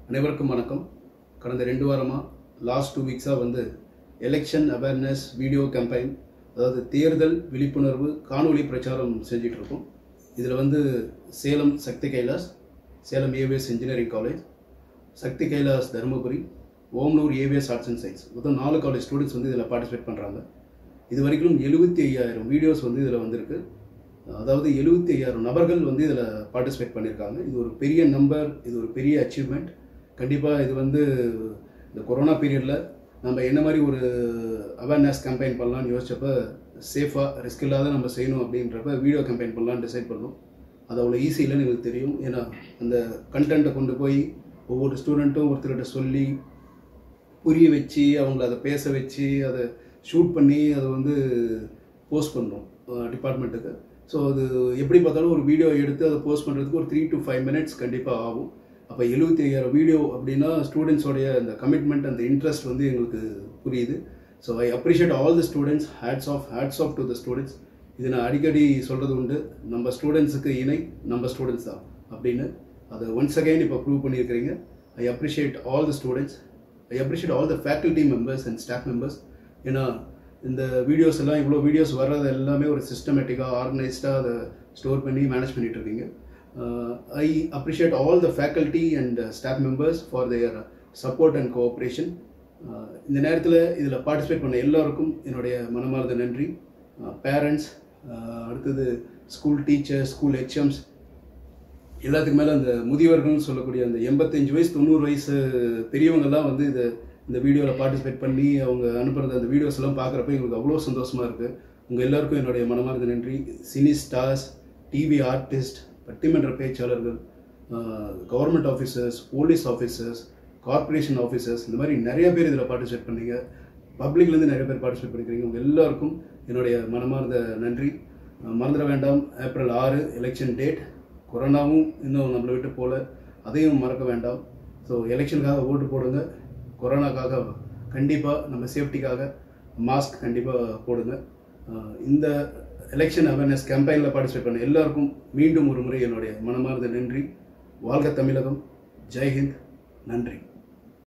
அனைவருக்கும் வணக்கம் கடந்த ரெண்டு வாரமாக லாஸ்ட் டூ வீக்ஸாக வந்து எலெக்ஷன் அவேர்னஸ் வீடியோ கேம்பெயின் அதாவது தேர்தல் விழிப்புணர்வு காணொளி பிரச்சாரம் செஞ்சிட்டு இருக்கோம் இதில் வந்து Salem Sakthi Kailash Salem AVS engineering college Sakthi Kailash Dharmapuri Omnur AVS arts and science மொத்தம் நாலு காலேஜ் ஸ்டூடெண்ட்ஸ் வந்து இதில் பார்ட்டிசிபேட் பண்ணுறாங்க இது வரைக்கும் எழுபத்தி ஐயாயிரம் வீடியோஸ் வந்து இதில் வந்திருக்கு அதாவது எழுபத்தி ஐயாயிரம் நபர்கள் வந்து இதில் பார்ட்டிசிபேட் பண்ணியிருக்காங்க இது ஒரு பெரிய நம்பர் இது ஒரு பெரிய அச்சீவ்மெண்ட் கண்டிப்பாக இது வந்து இந்த கொரோனா பீரியடில் நம்ம என்ன மாதிரி ஒரு அவேர்னஸ் கேம்பெயின் பண்ணலாம்னு யோசிச்சப்ப சேஃபாக ரிஸ்க் இல்லாத நம்ம செய்யணும் அப்படின்றப்ப வீடியோ கேம்பெயின் பண்ணலாம்னு டிசைட் பண்ணோம் அது அவ்வளோ ஈஸி இல்லைன்னு எனக்கு தெரியும் ஏன்னா அந்த கண்டென்ட்டை கொண்டு போய் ஒவ்வொரு ஸ்டூடெண்ட்டும் ஒருத்தர்கிட்ட சொல்லி புரிய வச்சு அவங்கள அதை பேச வச்சு அதை ஷூட் பண்ணி அதை வந்து போஸ்ட் பண்ணணும் டிபார்ட்மெண்ட்டுக்கு ஸோ அது எப்படி பார்த்தாலும் ஒரு வீடியோ எடுத்து அதை போஸ்ட் பண்ணுறதுக்கு ஒரு த்ரீ டு ஃபைவ் மினிட்ஸ் கண்டிப்பாக ஆகும் அப்போ எழுபத்தி ஐயாயிரம் வீடியோ அப்படின்னா ஸ்டூடெண்ட்ஸோடைய அந்த கமிட்மெண்ட் அந்த இன்ட்ரெஸ்ட் வந்து எங்களுக்கு புரியுது so I appreciate all the students hats off hats off to the students இது நான் அடிக்கடி சொல்கிறது உண்டு நம்ம ஸ்டூடெண்ட்ஸுக்கு இணை நம்ம ஸ்டூடெண்ட்ஸ் தான் அப்படின்னு அதை ஒன்ஸ் அகைன் இப்போ ப்ரூவ் பண்ணியிருக்கிறீங்க I appreciate all the students I appreciate all the faculty members and staff members ஏன்னா இந்த வீடியோஸ் எல்லாம் இவ்வளோ வீடியோஸ் வர்றது எல்லாமே ஒரு சிஸ்டமேட்டிக்காக ஆர்கனைஸ்டாக அதை ஸ்டோர் பண்ணி மேனேஜ் பண்ணிட்டு இருக்கீங்க I appreciate all the faculty and staff members for their support and cooperation இந்த நேரத்தில் இதில் பார்ட்டிசிபேட் பண்ண எல்லாருக்கும் என்னுடைய மனமார்ந்த நன்றி பேரண்ட்ஸ் அடுத்தது ஸ்கூல் டீச்சர்ஸ் ஸ்கூல் ஹெச்எம்ஸ் எல்லாத்துக்கு மேலே அந்த முதியவர்கள்னு சொல்லக்கூடிய அந்த எண்பத்தஞ்சு வயசு தொண்ணூறு வயசு பெரியவங்கெல்லாம் வந்து இதை இந்த வீடியோவில் பார்ட்டிசிபேட் பண்ணி அவங்க அனுப்புகிற அந்த வீடியோஸ் எல்லாம் பார்க்குறப்ப எங்களுக்கு அவ்வளோ சந்தோஷமாக இருக்குது உங்கள் எல்லாருக்கும் என்னுடைய மனமார்ந்த நன்றி சினி ஸ்டார்ஸ் டிவி ஆர்டிஸ்ட் பட்டிமன்ற பேச்சாளர்கள் government officers police officers corporation officers இந்த மாதிரி நிறைய பேர் இதில் பார்ட்டிசிபேட் பண்ணீங்க பப்ளிக்லேருந்து நிறைய பேர் பார்ட்டிசிபேட் பண்ணிக்கிறீங்க உங்கள் எல்லாருக்கும் என்னுடைய மனமார்ந்த நன்றி மறந்துட வேண்டாம் ஏப்ரல் ஆறு எலெக்ஷன் டேட் கொரோனாவும் இன்னும் நம்மளை விட்டு போகல அதையும் மறக்க வேண்டாம் ஸோ எலெக்ஷனுக்காக ஓட்டு போடுங்க கொரோனாக்காக கண்டிப்பாக நம்ம சேஃப்டிக்காக மாஸ்க் கண்டிப்பாக போடுங்க இந்த எலெக்ஷன் அவேர்னஸ் கேம்பெயினில் பார்ட்டிசிபேட் பண்ண எல்லாருக்கும் மீண்டும் ஒரு முறை என்னுடைய மனமார்ந்த நன்றி வாழ்க தமிழகம் ஜெய்ஹிந்த் நன்றி